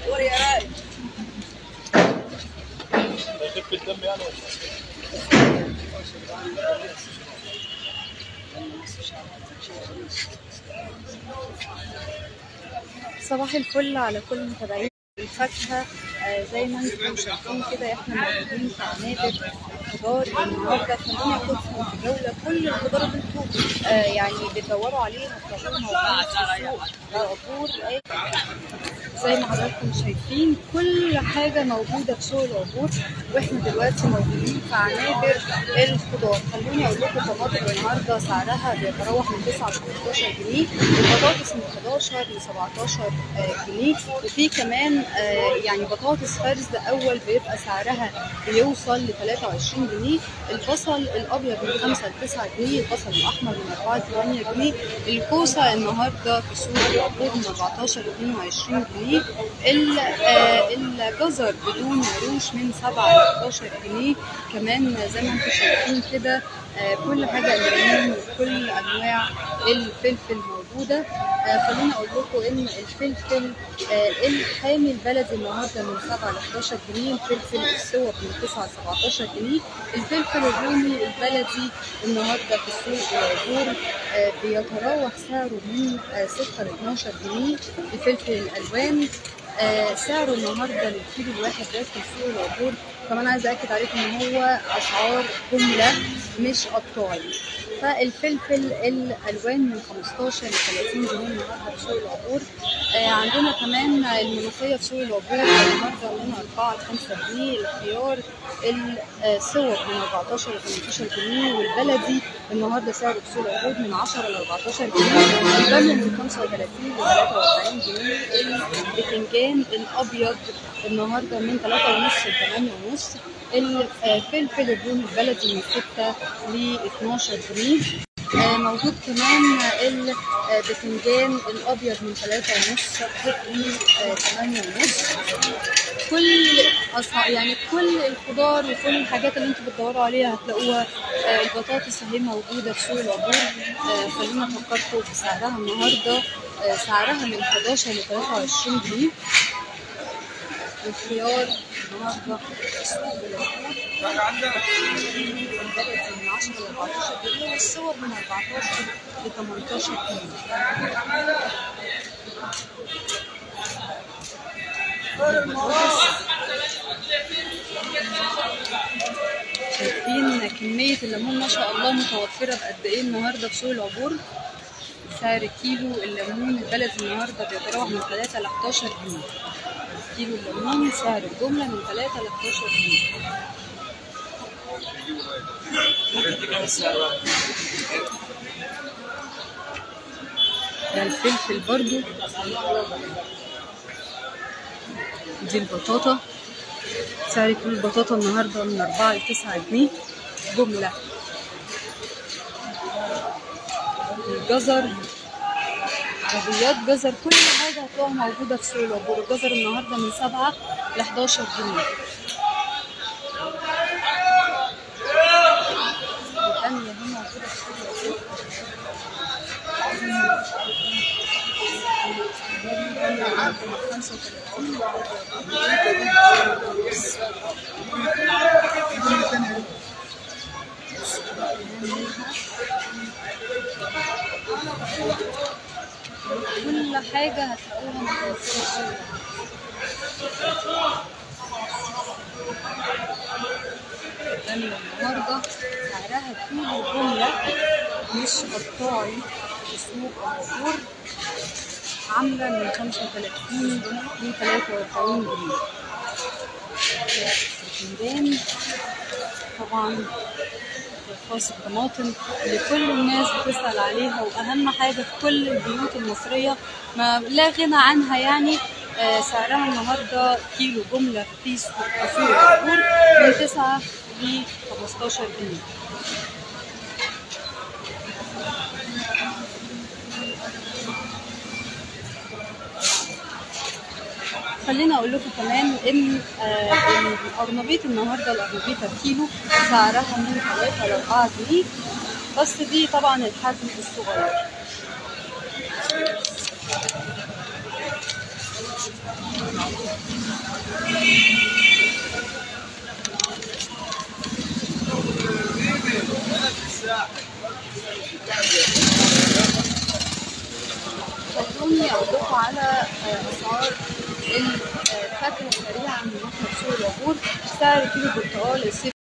خفة الدم يعني ولا صباح الفل على كل متابعين الفاكهة آه، زي ما انتم شايفين كده احنا موجودين في عنابر خضار النهارده خلينا ناخدكم في جولة كل الخضار اللي انتم آه، يعني بتدوروا عليه هتلاقوه موجود في سوق العبور آه، زي ما حضراتكم شايفين كل حاجة موجودة في سوق العبور واحنا دلوقتي موجودين في عنابر الخضار خلوني اقول لكم طماطم النهارده سعرها بيتراوح من 9 ل 15 جنيه البطاطس من 11 ل 17 آه، جنيه وفي كمان آه، يعني بطاطس فرز اول بيبقى سعرها بيوصل ل 23 جنيه البصل الابيض من 5 ل 9 جنيه البصل الاحمر من 4 ل 8 جنيه الكوسه النهارده في سوق العبور من 14 ل 22 جنيه ال- آه، الجزر بدون عروش من 7 ل 11 جنيه كمان زي ما انتم شايفين كده آه، كل حاجه اليمين وكل انواع الفلفل موجوده آه، خليني اقول لكم ان الفلفل آه، الحامي البلدي النهارده من 7 ل 11 جنيه الفلفل السوق من 9 ل 17 جنيه الفلفل الرومي البلدي النهارده في السوق العبور آه، بيتراوح سعره من آه، 6 ل 12 جنيه الفلفل الالوان آه، سعره النهارده للكيلو الواحد ده في سوق العبور كمان عايزه اكد عليكم ان هو اسعار جمله مش قطاعي فالفلفل الالوان من 15 ل 30 جنيه النهارده في سوق العبور آه، عندنا كمان الملوخيه في سوق العبور النهارده من 4 ل 5 جنيه الخيار الصور من 14 ل 18 جنيه والبلدي النهارده سعره في سوق العبور من 10 ل 14 جنيه الباميه من 35 ل 43 جنيه البتنجان الابيض النهارده من 3 ونص ل 8 ونص الفلفل الرومي البلدي من 6 ل 12 جنيه آه، موجود كمان البتنجان الابيض من 3 ونص ل 8 ونص كل أصح... يعني كل الخضار وكل الحاجات اللي انتوا بتدوروا عليها هتلاقوها آه، البطاطس اهي موجوده في سوق العبور آه، خلينا افكركم بسعرها النهارده آه، سعرها من 11 ل 23 جنيه الخيار النهارده في سوق العبور البلدي من 10 ل 14 جنيه والصور من 14 ل 18 جنيه شايفين كمية الليمون ما شاء الله متوفرة بقد إيه النهاردة في سوق العبور سعر كيلو الليمون البلدي النهاردة بيتراوح من 3 ل 11 جنيه كيلو الليمون سعر الجملة من 3 ل 11 جنيه ده الفلفل برضو دي البطاطا سعر كيلو البطاطا النهارده من 4 ل 9 جنيه جملة الجزر عربيات جزر كل حاجة هتلاقوها موجودة في سوق العبور الجزر النهارده من 7 ل 11 جنيه البامية هنا موجودة في سوق العبور كل حاجة هتلاقوها متوفرة في السوق البامية النهاردة سعرها كيلو جملة مش قطاعي في سوق العبور عاملة من 35 ل 43 جنيه البتنجان طبعا خاص الطماطم اللي كل الناس بتسأل عليها وأهم حاجة في كل البيوت المصرية ما لا غنى عنها يعني آه، سعرها النهاردة كيلو جملة في سوق في سوق العبور من 9 ل 15 جنيه خليني اقول لكم كمان ان آه، القرنبيط النهارده القرنبيطه الكيلو سعرها من 3 ل 4 جنيه بس دي طبعا الحجم الصغير خلوني أقولكم على آه، أسعار الفاكهة سريعا من ناحية سوق العبور سعر كيلو برتقال الصيف